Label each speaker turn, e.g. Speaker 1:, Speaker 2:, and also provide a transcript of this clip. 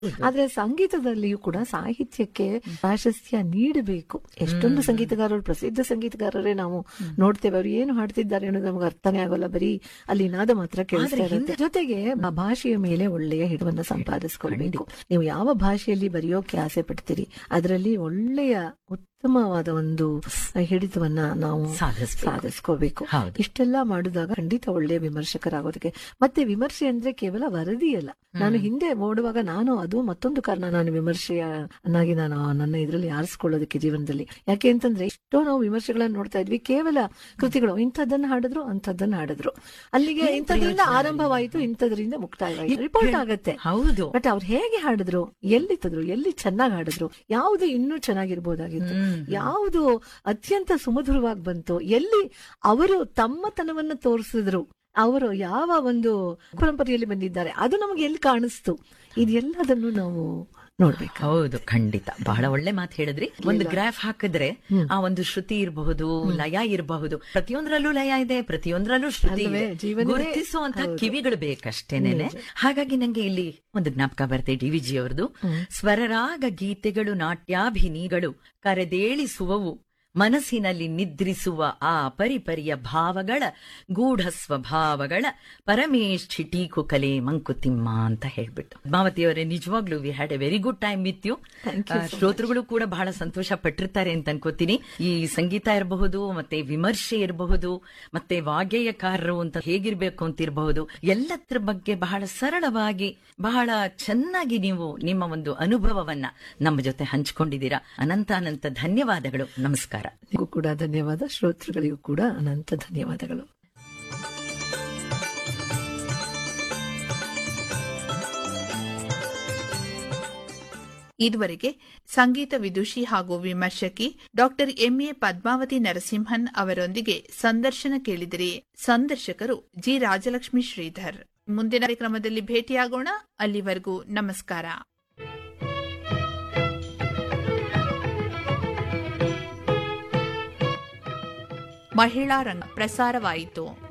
Speaker 1: ಆದ್ರೆ ಸಂಗೀತದಲ್ಲಿಯೂ ಕೂಡ ಸಾಹಿತ್ಯಕ್ಕೆ ಪ್ರಾಶಸ್ತ್ಯ ನೀಡಬೇಕು ಎಷ್ಟೊಂದು ಸಂಗೀತಗಾರರು ಪ್ರಸಿದ್ಧ ಸಂಗೀತಗಾರರೇ ನಾವು ನೋಡ್ತೇವೆ ಅವ್ರು ಏನು ಹಾಡ್ತಿದ್ದಾರೆ ಅನ್ನೋದು ನಮ್ಗೆ ಅರ್ಥನೇ ಆಗೋಲ್ಲ ಬರೀ ಅಲ್ಲಿ ನಾದ ಮಾತ್ರ ಕೇಳಿಸ್ತಾ ಇರುತ್ತೆ ಜೊತೆಗೆ ಆ ಭಾಷೆಯ ಮೇಲೆ ಒಳ್ಳೆಯ ಹಿಡಿವನ್ನ ಸಂಪಾದಿಸ್ಕೊಳ್ಬೇಕು ನೀವು ಯಾವ ಭಾಷೆಯಲ್ಲಿ ಬರೆಯೋಕೆ ಆಸೆ ಪಡ್ತೀರಿ ಅದರಲ್ಲಿ ಒಳ್ಳೆಯ ಉತ್ತಮವಾದ ಒಂದು ಹಿಡಿತವನ್ನ ನಾವು
Speaker 2: ಸಾಧಿಸ್ಬೇಕು.
Speaker 1: ಸಾಧಿಸ್ಕೋಬೇಕು
Speaker 2: ಹೌದು.
Speaker 1: ಇಷ್ಟೆಲ್ಲ ಮಾಡಿದಾಗ ಖಂಡಿತ ಒಳ್ಳೆಯ ವಿಮರ್ಶಕರಾಗೋದಕ್ಕೆ ಮತ್ತೆ ವಿಮರ್ಶೆ ಅಂದ್ರೆ ಕೇವಲ ವರದಿ ಅಲ್ಲ ನಾನು ಹಿಂದೆ ನೋಡುವಾಗ ನಾನು ಅದು ಮತ್ತೊಂದು ಕಾರಣ ನಾನು ವಿಮರ್ಶೆಯ ಅನ್ನಾಗಿ ನಾನು ನನ್ನ ಇದರಲ್ಲಿ ಆರಿಸ್ಕೊಳ್ಳೋದಕ್ಕೆ ಜೀವನದಲ್ಲಿ ಯಾಕೆ ಅಂತಂದ್ರೆ ಎಷ್ಟೋ ನಾವು ವಿಮರ್ಶೆಗಳನ್ನ ನೋಡ್ತಾ ಇದ್ವಿ ಕೇವಲ ಕೃತಿಗಳು ಇಂಥದ್ದನ್ನ ಹಾಡಿದ್ರು ಅಂಥದ್ದನ್ನ ಹಾಡಿದ್ರು ಅಲ್ಲಿಗೆ ಇಂಥದ್ರಿಂದ ಆರಂಭವಾಯಿತು ಇಂಥದ್ರಿಂದ ಮುಕ್ತಾಯವಾಯಿತು ರಿಪೋರ್ಟ್ ಆಗತ್ತೆ
Speaker 2: ಹೌದು
Speaker 1: ಬಟ್ ಅವ್ರು ಹೇಗೆ ಹಾಡಿದ್ರು ಎಲ್ಲಿತ್ತದ್ರು ಎಲ್ಲಿ ಚೆನ್ನಾಗಿ ಹಾಡಿದ್ರು ಯಾವುದು ಇನ್ನೂ ಚೆನ್ನಾಗಿರ್ಬೋದಾಗಿತ್ತು ಯಾವುದು ಅತ್ಯಂತ ಸುಮಧುರವಾಗಿ ಬಂತು ಎಲ್ಲಿ ಅವರು ತಮ್ಮತನವನ್ನ ತೋರಿಸಿದ್ರು ಅವರು ಯಾವ ಒಂದು ಪರಂಪರೆಯಲ್ಲಿ ಬಂದಿದ್ದಾರೆ ಅದು ನಮಗೆ ಎಲ್ಲಿ ಕಾಣಿಸ್ತು ಇದೆಲ್ಲದನ್ನು ನಾವು ನೋಡ್ಬೇಕು
Speaker 2: ಹೌದು ಖಂಡಿತ ಬಹಳ ಒಳ್ಳೆ ಮಾತು ಹೇಳಿದ್ರಿ ಒಂದು ಗ್ರಾಫ್ ಹಾಕಿದ್ರೆ ಆ ಒಂದು ಶ್ರುತಿ ಇರಬಹುದು ಲಯ ಇರಬಹುದು ಪ್ರತಿಯೊಂದರಲ್ಲೂ ಲಯ ಇದೆ ಪ್ರತಿಯೊಂದರಲ್ಲೂ ಶ್ರುತಿ
Speaker 1: ಅಲ್ವೇ?
Speaker 2: ಇದೆ.
Speaker 1: ಜೀವನವೇ-
Speaker 2: ಗುರುತಿಸುವಂತಹ ಕಿವಿಗಳು ಬೇಕಷ್ಟೇನೆ ಹಾಗಾಗಿ ನಂಗೆ ಇಲ್ಲಿ ಒಂದು ಜ್ಞಾಪಕ ಬರುತ್ತೆ ಡಿ ವಿಜಿ ಅವರದು ಸ್ವರರಾಗ ಗೀತೆಗಳು ನಾಟ್ಯಾಭಿನೀಗಳು ಕರೆದೇಳಿಸುವವು ಮನಸ್ಸಿನಲ್ಲಿ ನಿದ್ರಿಸುವ ಆ ಪರಿಪರಿಯ ಭಾವಗಳ ಗೂಢ ಸ್ವಭಾವಗಳ ಪರಮೇಷ್ಠಿ ಟೀಕು ಕಲೆ ಮಂಕುತಿಮ್ಮ ಅಂತ ಹೇಳ್ಬಿಟ್ಟು ಪದ್ಮಾವತಿಯವರೇ ನಿಜವಾಗ್ಲೂ we had a very good time with you ಶ್ರೋತೃಗಳು ಕೂಡ ಬಹಳ ಸಂತೋಷ ಪಟ್ಟಿರ್ತಾರೆ ಅಂತ ಅನ್ಕೋತೀನಿ ಈ ಸಂಗೀತ ಇರಬಹುದು ಮತ್ತೆ ವಿಮರ್ಶೆ ಇರಬಹುದು ಮತ್ತೆ ವಾಗ್ಗೇಯಕಾರರು ಅಂತ ಹೇಗಿರ್ಬೇಕು ಅಂತ ಇರಬಹುದು ಎಲ್ಲದ್ರ ಬಗ್ಗೆ ಬಹಳ ಸರಳವಾಗಿ ಬಹಳ ಚೆನ್ನಾಗಿ ನೀವು ನಿಮ್ಮ ಒಂದು ಅನುಭವವನ್ನ ನಮ್ಮ ಜೊತೆ ಹಂಚಿಕೊಂಡಿದ್ದೀರಾ ಅನಂತ ಅನಂತ ಧನ್ಯವಾದಗಳು ನಮಸ್ಕಾರ
Speaker 1: ನಿಮಗೂ ಕೂಡ ಧನ್ಯವಾದ ಶ್ರೋತೃಗಳಿಗೂ ಕೂಡ ಅನಂತ ಧನ್ಯವಾದಗಳು
Speaker 3: ಇದುವರೆಗೆ ಸಂಗೀತ ವಿದುಷಿ ಹಾಗೂ ವಿಮರ್ಶಕಿ ಡಾಕ್ಟರ್ ಎಂಎ ಪದ್ಮಾವತಿ ನರಸಿಂಹನ್ ಅವರೊಂದಿಗೆ ಸಂದರ್ಶನ ಕೇಳಿದಿರಿ ಸಂದರ್ಶಕರು ಜಿ ರಾಜಲಕ್ಷ್ಮಿ ಶ್ರೀಧರ್ ಮುಂದಿನ ಕಾರ್ಯಕ್ರಮದಲ್ಲಿ ಭೇಟಿಯಾಗೋಣ ಅಲ್ಲಿವರೆಗೂ ನಮಸ್ಕಾರ ಮಹಿಳಾ ರಂಗ ಪ್ರಸಾರವಾಯಿತು